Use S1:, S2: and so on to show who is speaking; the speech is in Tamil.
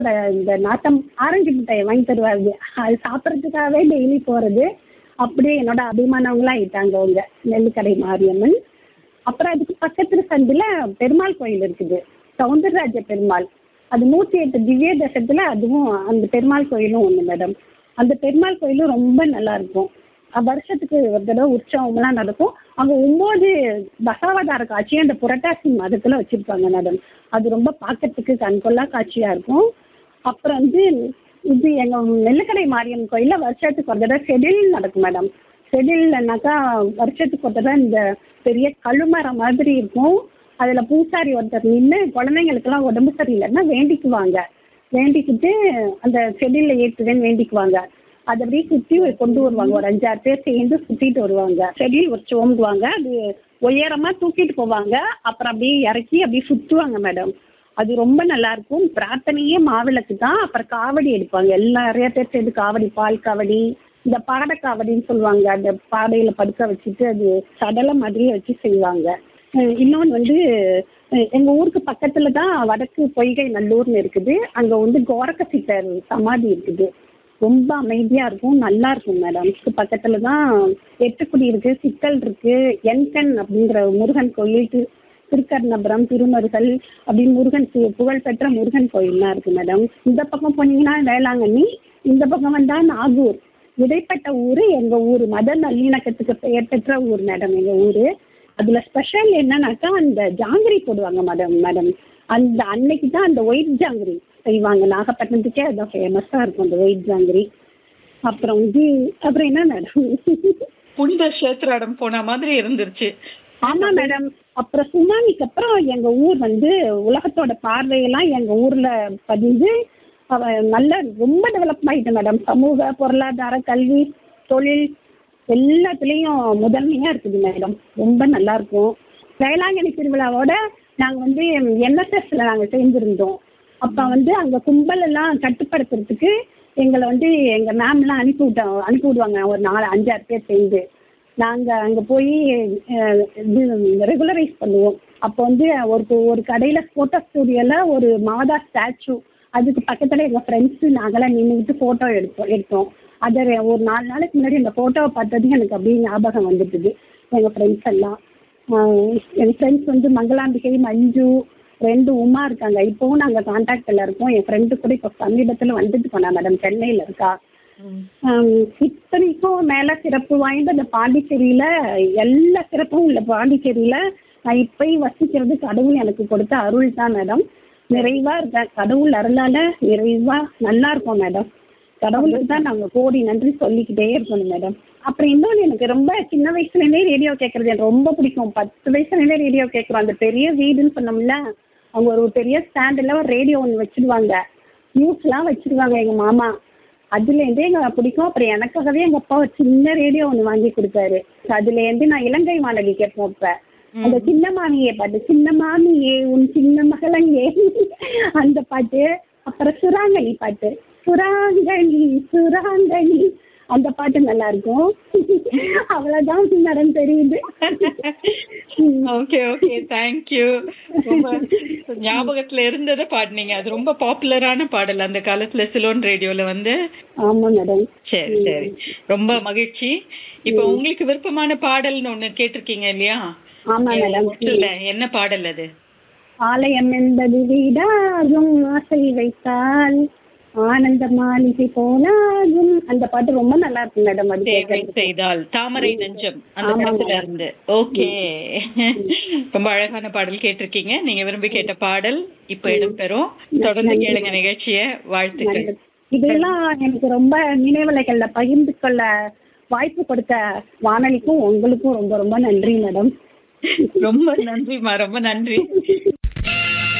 S1: இந்த நாட்டம் ஆரஞ்சு மிட்டாயை வாங்கி தருவாரு அது சாப்பிட்றதுக்காகவே டெய்லி போகிறது அப்படியே என்னோட அபிமானவங்களா ஆயிட்டாங்க அவங்க நெல்லுக்கடை மாரியம்மன் அப்புறம் அதுக்கு பக்கத்துல சந்தில் பெருமாள் கோயில் இருக்குது சவுந்தரராஜ பெருமாள் அது நூற்றி எட்டு திவ்ய தசத்துல அதுவும் அந்த பெருமாள் கோயிலும் ஒன்று மேடம் அந்த பெருமாள் கோயிலும் ரொம்ப நல்லா இருக்கும் அஹ் வருஷத்துக்கு ஒரு தடவை உற்சவம்லாம் நடக்கும் அங்கே ஒம்பது தசாவதார காட்சி அந்த புரட்டாசி மாதத்தில் வச்சுருப்பாங்க மேடம் அது ரொம்ப பார்க்கறதுக்கு கண்கொள்ளா காட்சியாக இருக்கும் அப்புறம் வந்து இது எங்கள் நெல்லுக்கடை மாரியம்மன் கோயிலில் வருஷத்துக்கு ஒரு தடவை ஷெடியூல் நடக்கும் மேடம் ஷெடியூல்னாக்கா வருஷத்துக்கு ஒரு தடவை இந்த பெரிய கழுமரம் மாதிரி இருக்கும் அதில் பூசாரி ஒருத்தர் நின்று குழந்தைங்களுக்கெல்லாம் உடம்பு சரியில்லைன்னா வேண்டிக்குவாங்க வேண்டிக்கிட்டு அந்த செடியில் ஏற்றுவேன்னு வேண்டிக்குவாங்க அதை அப்படியே சுற்றி கொண்டு வருவாங்க ஒரு அஞ்சாறு பேர் சேர்ந்து சுற்றிட்டு வருவாங்க செடியில் வச்சு ஓம்புவாங்க அது உயரமாக தூக்கிட்டு போவாங்க அப்புறம் அப்படியே இறக்கி அப்படியே சுற்றுவாங்க மேடம் அது ரொம்ப நல்லா இருக்கும் பிரார்த்தனையே மாவிளக்கு தான் அப்புறம் காவடி எடுப்பாங்க எல்லா நிறைய பேர் சேர்ந்து காவடி பால் காவடி இந்த பாட காவடின்னு சொல்லுவாங்க அந்த பாடையில் படுக்க வச்சுட்டு அது சடலை மாதிரியே வச்சு செய்வாங்க அஹ் இன்னொன்று வந்து அஹ் எங்க ஊருக்கு பக்கத்துல தான் வடக்கு பொய்கை நல்லூர்னு இருக்குது அங்க வந்து கோரக்க சித்தர் சமாதி இருக்குது ரொம்ப அமைதியா இருக்கும் நல்லா இருக்கும் மேடம் இதுக்கு பக்கத்துல தான் எட்டுக்குடி இருக்கு சிக்கல் இருக்கு என்கண் அப்படிங்கிற முருகன் கோயில் திரு- திருக்கர்ணபுரம் திருமருகல் அப்படின்னு முருகன் சி- புகழ்பெற்ற முருகன் கோயில்லாம் இருக்கு மேடம் இந்த பக்கம் போனீங்கன்னா வேளாங்கண்ணி இந்த பக்கம் வந்தா நாகூர் இடைப்பட்ட ஊர் எங்க ஊர் மத நல்லிணக்கத்துக்கு பெயர் பெற்ற ஊர் மேடம் எங்க ஊரு அதுல ஸ்பெஷல் என்னன்னாக்கா அந்த ஜாங்கிரி போடுவாங்க மேடம் மேடம் அந்த அன்னைக்கு தான் அந்த ஒயிட் ஜாங்கிரி செய்வாங்க நாகப்பட்டினத்துக்கே அதான் ஃபேமஸாக இருக்கும் அந்த ஒயிட் ஜாங்கிரி அப்புறம் வந்து அப்புறம் என்ன மேடம்
S2: புனித கஷேத்திரம் போன மாதிரி இருந்துருச்சு
S1: ஆமா மேடம் அப்புறம் சுனாமிக்கு அப்புறம் எங்க ஊர் வந்து உலகத்தோட பார்வையெல்லாம் எங்க ஊர்ல பதிஞ்சு அவ நல்ல ரொம்ப டெவலப் ஆயிட்டு மேடம் சமூக பொருளாதார கல்வி தொழில் எல்லாத்துலேயும் முதன்மையா இருக்குது மேடம் ரொம்ப நல்லா இருக்கும் வேளாங்கண்ணி திருவிழாவோட நாங்க வந்து என்எஸ்எஸ்ல நாங்க சேர்ந்திருந்தோம் அப்ப வந்து அங்க கும்பல் எல்லாம் கட்டுப்படுத்துறதுக்கு எங்களை வந்து எங்க மேம்லாம் அனுப்பி விட்டோம் அனுப்பி விடுவாங்க ஒரு நாலு அஞ்சாறு பேர் சேர்ந்து நாங்க அங்க போய் அஹ், இது ரெகுலரைஸ் பண்ணுவோம் அப்போ வந்து ஒரு ஒரு கடையில போட்டோ ஸ்டூடியோல ஒரு மாதா ஸ்டாச்சு அதுக்கு பக்கத்துல எங்க ஃப்ரெண்ட்ஸ் நாங்களாம் நின்றுக்கிட்டு போட்டோ எடுத்தோம் எடுத்தோம் அதை ஒரு நாலு நாளைக்கு முன்னாடி அந்த போட்டோவை பார்த்தது எனக்கு அப்படியே ஞாபகம் வந்துட்டுது எங்க ஃப்ரெண்ட்ஸ் எல்லாம் ஆஹ் என் ஃப்ரெண்ட்ஸ் வந்து மங்களாம்பிகை மஞ்சு ரெண்டு உமா இருக்காங்க இப்போவும் நாங்கள் கான்டாக்டில் இருக்கோம் என் ஃப்ரெண்டு கூட இப்போ சமீபத்தில் வந்துட்டு போனா மேடம் சென்னையில் இருக்கா ஆம், இத்தனைக்கும் மேல சிறப்பு வாய்ந்த இந்த பாண்டிச்சேரியில எல்லா சிறப்பும் உள்ள பாண்டிச்சேரியில நான் இப்பயும் வசிக்கிறது கடவுள் எனக்கு கொடுத்த அருள் தான் மேடம் நிறைவா இருக்கேன் கடவுள் அருளால நிறைவா நல்லா இருக்கோம் மேடம் கடவுளுக்கு தான் நாங்க கோடி நன்றி சொல்லிக்கிட்டே இருக்கணும் மேடம் அப்புறம் இன்னொன்று எனக்கு ரொம்ப சின்ன வயசுலேருந்தே ரேடியோ கேட்கறது எனக்கு ரொம்ப பிடிக்கும் பத்து வயசுலேருந்தே ரேடியோ கேட்குறோம் அந்த பெரிய வீடுன்னு சொன்னோம்ல அவங்க ஒரு பெரிய ஸ்டாண்டில் ஒரு ரேடியோ ஒன்று வச்சிருவாங்க நியூஸ்லாம் வச்சிருவாங்க எங்க மாமா அதுலேருந்தே எங்க பிடிக்கும் அப்புறம் எனக்காகவே எங்க அப்பா ஒரு சின்ன ரேடியோ ஒன்று வாங்கி கொடுத்தாரு அதுலேருந்து நான் இலங்கை வானொலி கேட்போம் இப்ப அந்த சின்ன மாமியே பாட்டு சின்ன மாமியே உன் சின்ன மகளங்கே அந்த பாட்டு அப்புறம் சுராங்கனி பாட்டு சுராங்கனி சுராங்கனி அந்த பாட்டு நல்லா இருக்கும் அவ்வளவுதான் மேடம் தெரியுது
S2: ஓகே ஓகே தேங்க்யூ ரொம்ப ஞாபகத்துல இருந்ததை பாடுனீங்க அது ரொம்ப பாப்புலரான பாடல் அந்த காலத்துல சிலோன் ரேடியோல வந்து
S1: ஆமா மேடம்
S2: சரி சரி ரொம்ப மகிழ்ச்சி இப்போ உங்களுக்கு விருப்பமான பாடல்னு ஒண்ணு கேட்டிருக்கீங்க இல்லையா
S1: ஆமா மேடம்
S2: இல்ல என்ன பாடல் அது
S1: ஆலயம் என்பது வீடாகும் ஆசை வைத்தால் ஆனந்த மாளிகை போலாகும் அந்த பாட்டு ரொம்ப நல்லா இருக்கும் மேடம் அது
S2: சேவை
S1: கேட்கறதுக்கு.
S2: செய்தால் தாமரை நெஞ்சம் அந்த
S1: ஆமா,
S2: படத்துல
S1: madam.
S2: இருந்து ஓகே ரொம்ப அழகான பாடல் கேட்டிருக்கீங்க நீங்க விரும்பி கேட்ட பாடல் இப்ப இடம்பெறும் தொடர்ந்து
S1: நன்றி.
S2: கேளுங்க நிகழ்ச்சிய வாழ்த்துக்கள்
S1: நல்லது. இதெல்லாம் எனக்கு ரொம்ப நினைவலைகள்ல பகிர்ந்து கொள்ள வாய்ப்பு கொடுத்த வானொலிக்கும் உங்களுக்கும் ரொம்ப ரொம்ப நன்றி மேடம்
S2: ரொம்ப நன்றிமா ரொம்ப நன்றி